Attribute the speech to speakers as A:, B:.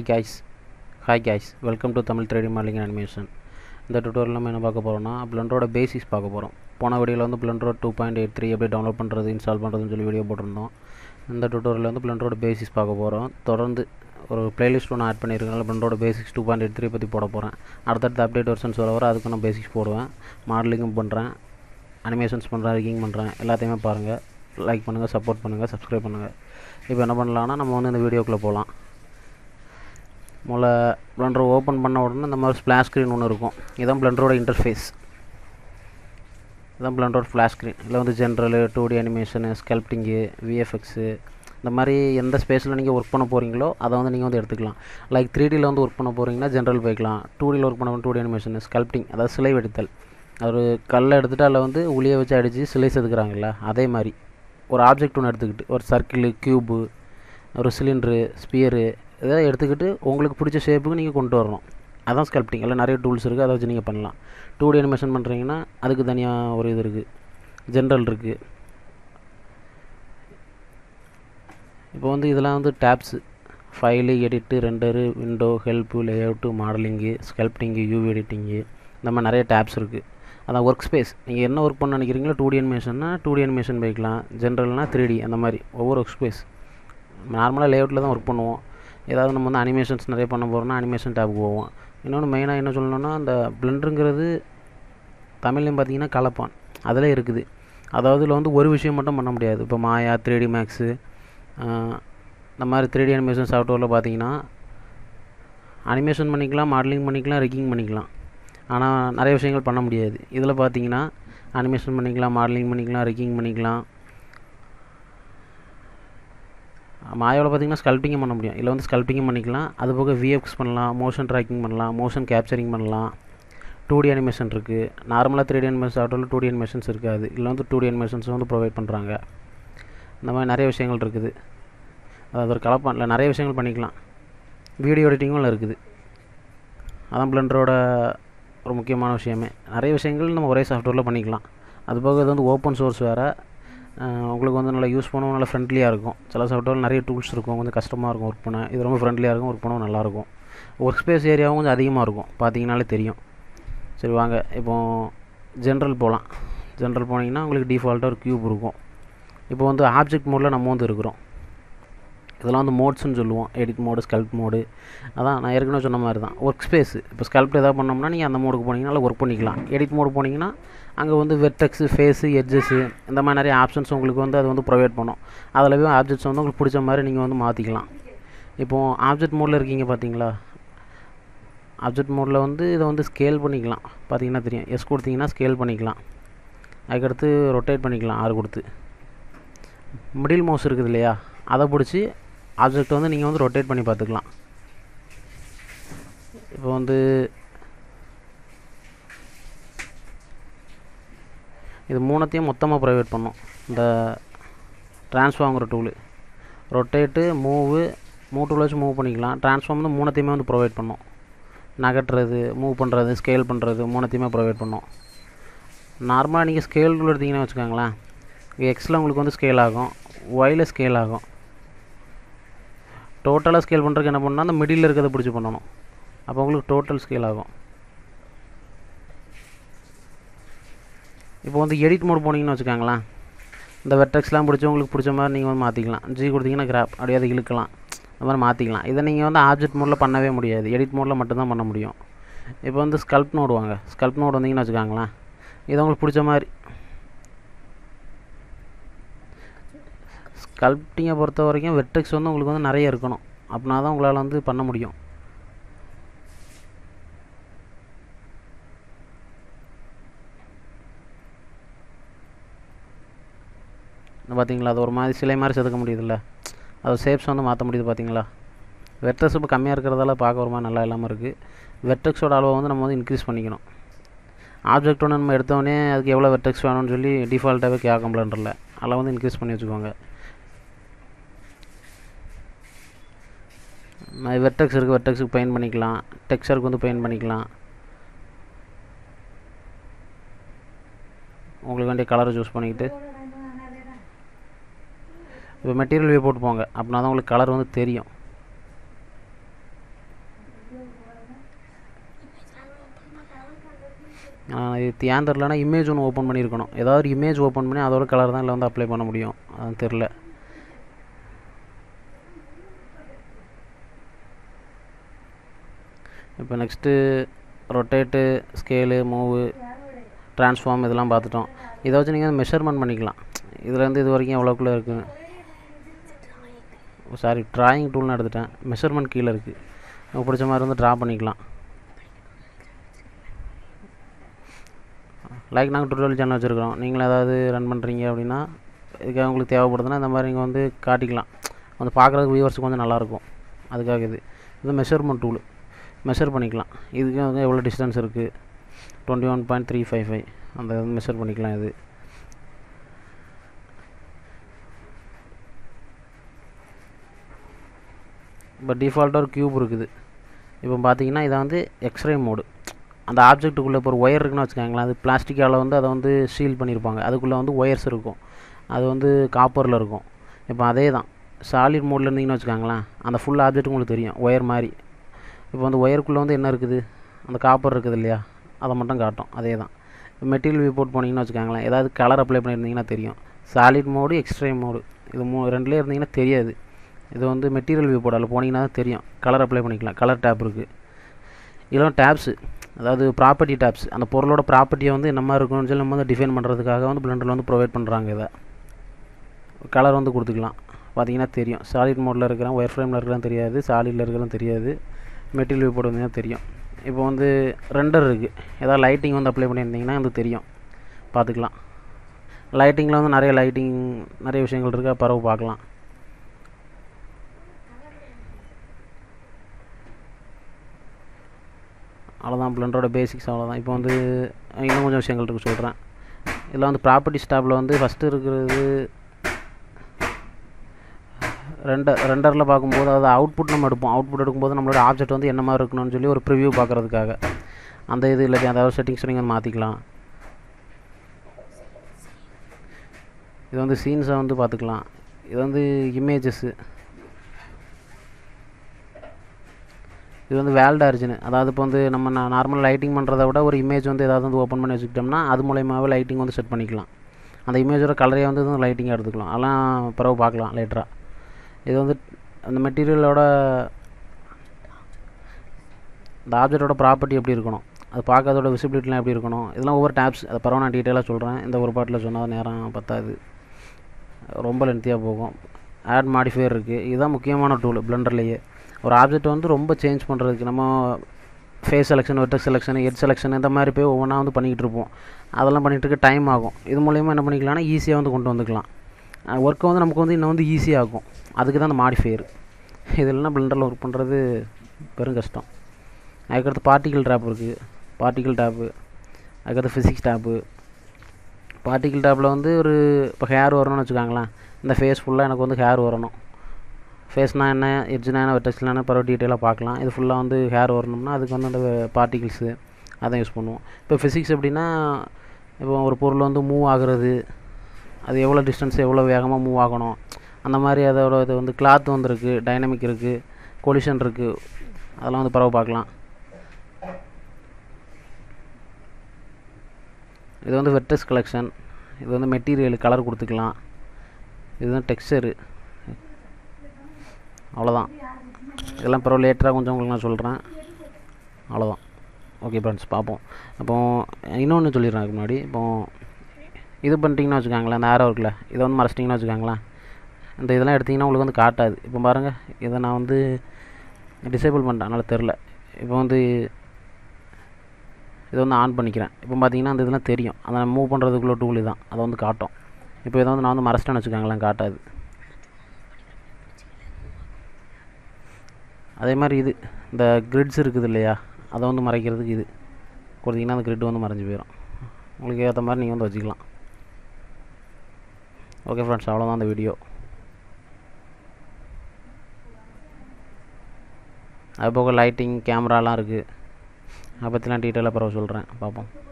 A: guys hi guys welcome to Tamil three D modelling animation இந்த tutorial நம்ம என்ன பார்க்க போகிறோம்னா பிளண்டரோட பேசிக்ஸ் பார்க்க போகிறோம் போன வீடியோவில் வந்து Blender two point eight three எப்படி டவுன்லோட் பண்ணுறது இன்ஸ்டால் பண்ணுறதுன்னு சொல்லி வீடியோ போட்டிருந்தோம் இந்த டுட்டோரியலில் வந்து பிளண்டரோட பேசிக்ஸ் பார்க்க போகிறோம் தொடர்ந்து ஒரு பிளேலிஸ்ட் ஒன்று ஆட் பண்ணியிருக்கனால பிளண்டரோட basics two point eight three பற்றி போட போகிறேன் அடுத்தடுத்த அப்டேட் வெர்ஷன்ஸ் வர வர அதுக்கு நான் பேசிக்ஸ் போடுவேன் மாடலிங்கும் பண்ணுறேன் அனிமேஷன்ஸ் பண்ணுறேன் ரிக்கிங் பண்ணுறேன் எல்லாத்தையுமே பாருங்கள் லைக் பண்ணுங்கள் சப்போர்ட் பண்ணுங்கள் சப்ஸ்கிரைப் பண்ணுங்கள் இப்போ என்ன பண்ணலான்னா நம்ம வந்து இந்த வீடியோக்குள்ளே போகலாம் முதல்ல பிளண்டர் ஓப்பன் பண்ண உடனே இந்த மாதிரி ஸ்ப்ளாஷ் ஸ்க்ரீன் ஒன்று இருக்கும் இதுதான் பிளண்டரோட இன்டர்ஃபேஸ் இதுதான் பிளண்டரோட ஃப்ளாஷ் ஸ்க்ரீன் இதில் வந்து general two D animation sculpting VFX இந்த மாதிரி எந்த ஸ்பேஸில் நீங்கள் ஒர்க் பண்ண போகிறீங்களோ அதை வந்து நீங்கள் வந்து எடுத்துக்கலாம் லைக் த்ரீ டியில் வந்து ஒர்க் பண்ண போகிறீங்கன்னா ஜென்ரல் போய்க்கலாம் டூ டியில் ஒர்க் பண்ண டூ டி அனிமேஷன் ஸ்கல்ப்டிங் அதாவது சிலை வெடித்தல் ஒரு கல்லை எடுத்துகிட்டு அதில் வந்து உளியை வச்சு அடித்து சிலை செதுக்குறாங்கல்ல அதே மாதிரி ஒரு ஆப்ஜெக்ட் ஒன்று எடுத்துக்கிட்டு ஒரு சர்க்கிள் க்யூபு ஒரு சிலிண்ட்ரு ஸ்பியரு இதெல்லாம் எடுத்துக்கிட்டு உங்களுக்கு பிடிச்ச ஷேப்புக்கு நீங்கள் கொண்டு வரணும் அதான் ஸ்கல்ப்டிங் எல்லாம் நிறைய டூல்ஸ் இருக்குது அதை வச்சு நீங்கள் பண்ணலாம் டூ டி அனிமேஷன் பண்ணுறீங்கன்னா அதுக்கு தனியாக ஒரு இது இருக்குது ஜென்ரல் இருக்குது இப்போ வந்து இதெல்லாம் வந்து tabs file edit render window help layout modelling sculpting UV editing இந்த மாதிரி நிறைய டேப்ஸ் இருக்குது அதான் ஒர்க் ஸ்பேஸ் நீங்கள் என்ன ஒர்க் பண்ண நினைக்கிறீங்களோ டூ டி அனிமேஷன்னா டூ டி அனிமேஷன் போய்க்கலாம் ஜென்ரல்னால் த்ரீ டி அந்த மாதிரி ஒவ்வொரு ஒர்க் ஸ்பேஸ் நார்மலாக லேஅவுட்டில் தான் ஒர்க் பண்ணுவோம் ஏதாவது நம்ம வந்து அனிமேஷன்ஸ் நிறைய பண்ண போகிறோம்னா அனிமேஷன் டேப்புக்கு போவோம் இன்னொன்று மெயினாக என்ன சொல்லணும்னா அந்த பிளண்டருங்கிறது தமிழ்லையும் பார்த்தீங்கன்னா கலப்பான் அதில் இருக்குது அதாவது இதில் வந்து ஒரு விஷயம் மட்டும் பண்ண முடியாது இப்போ மாயா த்ரீ டி மேக்ஸு இந்த மாதிரி த்ரீ டி அனிமேஷன் சாஃப்ட்வேரில் பார்த்தீங்கன்னா அனிமேஷன் பண்ணிக்கலாம் மாடலிங் பண்ணிக்கலாம் ரிக்கிங் பண்ணிக்கலாம் ஆனால் நிறைய விஷயங்கள் பண்ண முடியாது இதில் பார்த்தீங்கன்னா அனிமேஷன் பண்ணிக்கலாம் மாடலிங் பண்ணிக்கலாம் ரிக்கிங் பண்ணிக்கலாம் மாயாவில் பார்த்தீங்கன்னா ஸ்கல்ப்டிங்கும் பண்ண முடியும் இதில் வந்து ஸ்கல்ப்டிங்கும் பண்ணிக்கலாம் அது போக விஎஃப்எக்ஸ் பண்ணலாம் மோஷன் ட்ராக்கிங் பண்ணலாம் மோஷன் கேப்சரிங் பண்ணலாம் டூ டி அனிமேஷன் இருக்குது நார்மலாக த்ரீ டி அனிமேஷன் சாஃப்ட்வேரில் டூ டி அனிமேஷன்ஸ் இருக்காது இதில் வந்து டூ டி அனிமேஷன்ஸ் வந்து ப்ரொவைட் பண்ணுறாங்க இந்த மாதிரி நிறைய விஷயங்கள் இருக்குது அதாவது ஒரு கலப்பான் இல்லை நிறைய விஷயங்கள் பண்ணிக்கலாம் வீடியோ எடிட்டிங்கும் இருக்குது அதான் பிளண்டரோட ஒரு முக்கியமான விஷயமே நிறைய விஷயங்கள் நம்ம ஒரே சாஃப்ட்வேரில் பண்ணிக்கலாம் அது போக இது வந்து ஓப்பன் சோர்ஸ் வேறு உங்களுக்கு வந்து நல்லா யூஸ் பண்ணவும் நல்லா ஃப்ரெண்ட்லியாக இருக்கும் சில சாஃப்ட்வேர் நிறைய டூல்ஸ் இருக்கும் கொஞ்சம் கஷ்டமாக இருக்கும் ஒர்க் பண்ண இது ரொம்ப ஃப்ரெண்ட்லியாக இருக்கும் ஒர்க் பண்ணவும் நல்லாயிருக்கும் ஒர்க் ஸ்பேஸ் ஏரியாவும் கொஞ்சம் அதிகமாக இருக்கும் பார்த்தீங்கனாலே தெரியும் சரி வாங்க இப்போ ஜென்ரல் போகலாம் ஜென்ரல் போனீங்கன்னா உங்களுக்கு டிஃபால்ட்டாக ஒரு க்யூப் இருக்கும் இப்போ வந்து ஆப்ஜெக்ட் மோடில் நம்ம வந்து இருக்கிறோம் இதெல்லாம் வந்து மோட்ஸ்னு சொல்லுவோம் எடிட் மோடு ஸ்கல்ப் மோடு அதான் நான் ஏற்கனவே சொன்ன மாதிரி தான் ஒர்க் ஸ்பேஸ் இப்போ ஸ்கல்ப்ட் எதாவது பண்ணோம்னா நீங்கள் அந்த மோடுக்கு போனீங்கன்னா ஒர்க் பண்ணிக்கலாம் எடிட் மோடு போனீங்கன்னா அங்கே வந்து வெர்டெக்ஸு ஃபேஸு எட்ஜஸ்ஸு இந்த மாதிரி நிறைய ஆப்ஷன்ஸ் உங்களுக்கு வந்து அது வந்து ப்ரொவைட் பண்ணும் அதில் போய் ஆப்ஜெக்ட்ஸ் வந்து உங்களுக்கு பிடிச்ச மாதிரி நீங்கள் வந்து மாற்றிக்கலாம் இப்போது ஆப்ஜெக்ட் மோடில் இருக்கீங்க பார்த்தீங்களா ஆப்ஜெக்ட் மோடில் வந்து இதை வந்து ஸ்கேல் பண்ணிக்கலாம் பார்த்தீங்கன்னா தெரியும் எஸ் கொடுத்தீங்கன்னா ஸ்கேல் பண்ணிக்கலாம் அதுக்கடுத்து ரொட்டேட் பண்ணிக்கலாம் ஆறு கொடுத்து மிடில் மவுஸ் இருக்குது இல்லையா அதை பிடிச்சி ஆப்ஜெக்ட் வந்து நீங்கள் வந்து ரொட்டேட் பண்ணி பார்த்துக்கலாம் இப்போ வந்து இது மூணத்தையும் மொத்தமாக ப்ரைவேட் பண்ணோம் இந்த ட்ரான்ஸ்ஃபார்ங்கிற டூலு ரொட்டேட்டு மூவு மூ டூல் வச்சு மூவ் பண்ணிக்கலாம் ட்ரான்ஸ்ஃபார்ம் வந்து மூணத்தையுமே வந்து ப்ரொவைட் பண்ணோம் நகட்டுறது மூவ் பண்ணுறது ஸ்கேல் பண்ணுறது மூணத்தையுமே ப்ரொவைட் பண்ணோம் நார்மலாக நீங்கள் ஸ்கேல் டூல் எடுத்திங்கன்னா வச்சுக்கோங்களேன் எக்ஸில் உங்களுக்கு வந்து ஸ்கேல் ஆகும் ஒயில் ஸ்கேல் ஆகும் டோட்டலாக ஸ்கேல் பண்ணுறதுக்கு என்ன பண்ணால் அந்த மிடில் இருக்கிறத பிடிச்சி பண்ணணும் அப்போ உங்களுக்கு டோட்டல் ஸ்கேல் ஆகும் இப்போ வந்து எடிட் மோட் போனீங்கன்னு வச்சுக்கோங்களேன் இந்த வெர்டெக்ஸ்லாம் பிடிச்சி உங்களுக்கு பிடிச்ச மாதிரி நீங்கள் வந்து மாற்றிக்கலாம் ஜி கொடுத்தீங்கன்னா கிராப் அப்படியே அதை இழுக்கலாம் அந்த மாதிரி மாற்றிக்கலாம் இதை நீங்கள் வந்து ஆப்ஜெக்ட் மோடில் பண்ணவே முடியாது எடிட் மோடில் மட்டும்தான் பண்ண முடியும் இப்போ வந்து ஸ்கல்ப் நோடு வாங்க ஸ்கல்ப் நோடு வந்தீங்கன்னு வச்சுக்கோங்களேன் இது உங்களுக்கு பிடிச்ச மாதிரி ஸ்கல்ப்டிங்கை பொறுத்த வரைக்கும் வெர்டெக்ஸ் வந்து உங்களுக்கு வந்து நிறைய இருக்கணும் அப்படின்னா தான் உங்களால் வந்து பண்ண முடியும் பார்த்தீங்களா அது ஒரு மாதிரி சிலை மாதிரி செதுக்க முடியுதுல்ல அது ஷேப்ஸ் வந்து மாற்ற முடியுது பார்த்தீங்களா வெர்டெக்ஸ் இப்போ கம்மியாக இருக்கிறதால பார்க்க ஒரு மாதிரி நல்லா இல்லாமல் இருக்குது வெர்டெக்ஸோட அளவை வந்து நம்ம வந்து இன்க்ரீஸ் பண்ணிக்கணும் ஆப்ஜெக்ட் ஒன்று நம்ம எடுத்தோடனே அதுக்கு எவ்வளோ வெர்டெக்ஸ் வேணும்னு சொல்லி டிஃபால்ட்டாகவே கேட்க பிளண்டரில் அதில் வந்து இன்க்ரீஸ் பண்ணி வச்சுக்கோங்க வெர்டெக்ஸ் இருக்குது வெர்டெக்ஸுக்கு பெயிண்ட் பண்ணிக்கலாம் டெக்ஸ்சருக்கு வந்து பெயிண்ட் பண்ணிக்கலாம் உங்களுக்கு வேண்டிய கலரை சூஸ் பண்ணிக்கிட்டு இப்போ மெட்டீரியல் வியூ போட்டு போங்க அப்படின்னா தான் உங்களுக்கு கலர் வந்து தெரியும் இது ஏன் தெரிலனா இமேஜ் ஒன்று ஓப்பன் பண்ணியிருக்கணும் ஏதாவது ஒரு இமேஜ் ஓப்பன் பண்ணி அதோட கலர் தான் இதில் வந்து அப்ளை பண்ண முடியும் அது தெரில இப்போ next rotate scale move transform இதெல்லாம் பார்த்துட்டோம் இதை வச்சு நீங்கள் மெஷர்மெண்ட் பண்ணிக்கலாம் இதுலேருந்து இது வரைக்கும் எவ்வளோக்குள்ளே இருக்குது சாரி ட்ராயிங் டூல்னு எடுத்துட்டேன் மெஷர்மெண்ட் கீழே இருக்குது நமக்கு பிடிச்ச மாதிரி வந்து ட்ரா பண்ணிக்கலாம் லைக் நாங்கள் டுட்டோரியல் சேனல் வச்சுருக்கிறோம் நீங்களும் ஏதாவது ரன் பண்ணுறீங்க அப்படின்னா இதுக்காக உங்களுக்கு தேவைப்படுதுன்னா இந்த மாதிரி நீங்கள் வந்து காட்டிக்கலாம் வந்து பார்க்குறதுக்கு வியூவர்ஸ் கொஞ்சம் நல்லாயிருக்கும் அதுக்காக இது இது மெஷர்மெண்ட் டூலு மெஷர் பண்ணிக்கலாம் இதுக்கு வந்து எவ்வளோ டிஸ்டன்ஸ் இருக்குது twenty one point three five five அந்த வந்து மெஷர் பண்ணிக்கலாம் இது இப்போ டிஃபால்ட்டாக ஒரு க்யூப் இருக்குது இப்போ பார்த்தீங்கன்னா இதை வந்து எக்ஸ்ரே மோடு அந்த ஆப்ஜெக்ட்டுக்குள்ளே இப்போ ஒரு ஒயர் இருக்குன்னு வச்சுக்கோங்களேன் அது பிளாஸ்டிக்கால் வந்து அதை வந்து சீல் பண்ணியிருப்பாங்க அதுக்குள்ளே வந்து ஒயர்ஸ் இருக்கும் அது வந்து காப்பரில் இருக்கும் இப்போ அதே தான் சாலிட் மோடில் இருந்தீங்கன்னு வச்சுக்கோங்களேன் அந்த ஃபுல் ஆப்ஜெக்ட் உங்களுக்கு தெரியும் ஒயர் மாதிரி இப்போ வந்து ஒயருக்குள்ளே வந்து என்ன இருக்குது அந்த காப்பர் இருக்குது இல்லையா அதை மட்டும் காட்டும் அதே தான் இப்போ மெட்டீரியல் வியூ போட் போனீங்கன்னு வச்சுக்கோங்களேன் ஏதாவது கலர் அப்ளை பண்ணியிருந்தீங்கன்னா தெரியும் சாலிட் மோடு எக்ஸ்ட்ரீம் மோடு இது மூ ரெண்டுலேயே இருந்தீங்கன்னா தெரியாது இது வந்து மெட்டீரியல் வியூ போர்டில் போனீங்கன்னா தான் தெரியும் கலர் அப்ளை பண்ணிக்கலாம் கலர் டேப் இருக்குது இதெல்லாம் டேப்ஸு அதாவது ப்ராப்பர்ட்டி டேப்ஸ் அந்த பொருளோட ப்ராப்பர்ட்டியை வந்து என்ன மாதிரி இருக்கணும்னு சொல்லி நம்ம வந்து டிஃபைன் பண்ணுறதுக்காக வந்து பிளண்டரில் வந்து ப்ரொவைட் பண்ணுறாங்க இதை கலர் வந்து கொடுத்துக்கலாம் பார்த்தீங்கன்னா தெரியும் சாலிட் மோடில் இருக்கிறேன் ஒயர் ஃப்ரேமில் இருக்கிறேன் தெரியாது சாலிடில் இருக்கிறதும் தெரியாது மெட்டீரியல் வியூ போர்டு வந்தீங்கன்னா தெரியும் இப்போ வந்து ரெண்டர் இருக்குது ஏதாவது லைட்டிங் வந்து அப்ளை பண்ணியிருந்தீங்கன்னா வந்து தெரியும் பார்த்துக்கலாம் லைட்டிங்கில் வந்து நிறைய லைட்டிங் நிறைய விஷயங்கள் இருக்குது பறவை பார்க்கலாம் அவ்வளோதான் பிளண்டரோட பேசிக்ஸ் அவ்வளோதான் இப்போ வந்து இன்னும் கொஞ்சம் விஷயங்கள் இருக்குது சொல்கிறேன் இதில் வந்து ப்ராப்பர்ட்டி ஸ்டாப்பில் வந்து ஃபஸ்ட்டு இருக்கிறது ரெண்ட ரெண்டரில் பார்க்கும்போது அதாவது அவுட்புட் நம்ம எடுப்போம் அவுட்புட் எடுக்கும்போது நம்மளோட ஆப்ஜெக்ட் வந்து என்ன மாதிரி இருக்கணும்னு சொல்லி ஒரு ப்ரிவ்யூ பார்க்குறதுக்காக அந்த இது இல்லை அதாவது செட்டிங்ஸ் நீங்கள் வந்து மாற்றிக்கலாம் இது வந்து சீன்ஸை வந்து பார்த்துக்கலாம் இது வந்து இமேஜஸ்ஸு இது வந்து வேல்ட் ஆரிஜின் அதாவது இப்போ வந்து நம்ம நார்மல் லைட்டிங் பண்ணுறத விட ஒரு இமேஜ் வந்து ஏதாவது வந்து ஓப்பன் பண்ணி வச்சுக்கிட்டோம்னா அது மூலயமாவே லைட்டிங் வந்து செட் பண்ணிக்கலாம் அந்த இமேஜோட கலரே வந்து லைட்டிங்காக எடுத்துக்கலாம் அதெல்லாம் பிறகு பார்க்கலாம் லேட்டராக இது வந்து அந்த மெட்டீரியலோட இந்த ஆப்ஜெக்டோட ப்ராப்பர்ட்டி எப்படி இருக்கணும் அது பார்க்க அதோட விசிபிலிட்டிலாம் எப்படி இருக்கணும் இதெல்லாம் ஒவ்வொரு டேப்ஸ் அதை பரவாயில்ல நான் டீட்டெயிலாக சொல்கிறேன் இந்த ஒரு பாட்டில் சொன்னால் நேரம் பத்தாது ரொம்ப லென்த்தியாக போகும் ஆட் மாடிஃபையர் இருக்குது இதுதான் முக்கியமான டூல் பிளண்டர்லேயே ஒரு ஆப்ஜெக்ட் வந்து ரொம்ப சேஞ்ச் பண்ணுறதுக்கு நம்ம ஃபேஸ் செலெக்ஷன் வெட்டர் செலெக்ஷன் ஹெட் செலெக்ஷன் இந்த மாதிரி போய் ஒவ்வொன்றா வந்து பண்ணிக்கிட்டு இருப்போம் அதெல்லாம் பண்ணிகிட்டு இருக்க டைம் ஆகும் இது மூலயமா என்ன பண்ணிக்கலாம்னா ஈஸியாக வந்து கொண்டு வந்துக்கலாம் ஒர்க்கை வந்து நமக்கு வந்து இன்னும் வந்து ஈஸியாகும் அதுக்கு தான் அந்த மாடிஃபையர் இதெல்லாம் பிளண்டரில் ஒர்க் பண்ணுறது பெரும் கஷ்டம் அதுக்கடுத்து பார்ட்டிக்கல் டேப் இருக்குது பார்ட்டிக்கல் டேப்பு அதுக்கடுத்து ஃபிசிக்ஸ் டேப்பு பார்ட்டிக்கல் டேப்பில் வந்து ஒரு இப்போ ஹேர் வரணும்னு வச்சுக்காங்களேன் இந்த ஃபேஸ் ஃபுல்லாக எனக்கு வந்து ஹேர் வரணும் ஃபேஸ்னால் என்ன எட்ஜ்னா என்ன வெட்டஸ்லாம் என்ன பரவ டீட்டெயிலாக பார்க்கலாம் இது ஃபுல்லாக வந்து ஹேர் வரணும்னா அதுக்கு வந்து அந்த பார்ட்டிகிள்ஸு அதான் யூஸ் பண்ணுவோம் இப்போ ஃபிசிக்ஸ் எப்படின்னா இப்போ ஒரு பொருள் வந்து மூவ் ஆகுறது அது எவ்வளோ டிஸ்டன்ஸ் எவ்வளோ வேகமாக மூவ் ஆகணும் அந்த மாதிரி அதோட இது வந்து கிளாத் வந்துருக்கு டைனமிக் இருக்குது கொலிஷன் இருக்குது அதெல்லாம் வந்து பரவ பார்க்கலாம் இது வந்து வெட்டஸ் கலெக்ஷன் இது வந்து மெட்டீரியல் கலர் கொடுத்துக்கலாம் இது வந்து டெக்ஸ்சரு அவ்வளோதான் இதெல்லாம் பிறகு லேட்டராக கொஞ்சம் உங்களுக்கு நான் சொல்கிறேன் அவ்வளோதான் ஓகே ஃப்ரெண்ட்ஸ் பார்ப்போம் அப்போ இன்னொன்று சொல்லிடுறேன் அதுக்கு முன்னாடி இப்போ இது பண்ணிட்டீங்கன்னா வச்சுக்காங்களேன் அந்த ஆரோ இருக்குல்ல இதை வந்து மறைச்சிட்டிங்கன்னா வச்சுக்காங்களேன் இந்த இதெல்லாம் எடுத்திங்கன்னா உங்களுக்கு வந்து காட்டாது இப்போ பாருங்கள் இதை நான் வந்து டிசேபிள் பண்ணிட்டேன் அதனால் தெரில இப்போ வந்து இதை வந்து ஆன் பண்ணிக்கிறேன் இப்போ பார்த்தீங்கன்னா அந்த இதெல்லாம் தெரியும் அதை மூவ் பண்ணுறதுக்குள்ள டூல் தான் அதை வந்து காட்டும் இப்போ இதை வந்து நான் வந்து மறைச்சிட்டேன்னு வச்சுக்காங்களேன் காட்டாது அதே மாதிரி இது இந்த கிரிட்ஸ் இருக்குது இல்லையா அதை வந்து மறைக்கிறதுக்கு இது கொடுத்தீங்கன்னா அந்த கிரிட் வந்து மறைஞ்சு போயிடும் உங்களுக்கு ஏற்ற மாதிரி நீங்கள் வந்து வச்சுக்கலாம் ஓகே ஃப்ரெண்ட்ஸ் அவ்வளோதான் அந்த வீடியோ அது போக லைட்டிங் கேமராலாம் இருக்குது அதை பற்றிலாம் டீட்டெயிலாக பிறகு சொல்கிறேன் பார்ப்போம்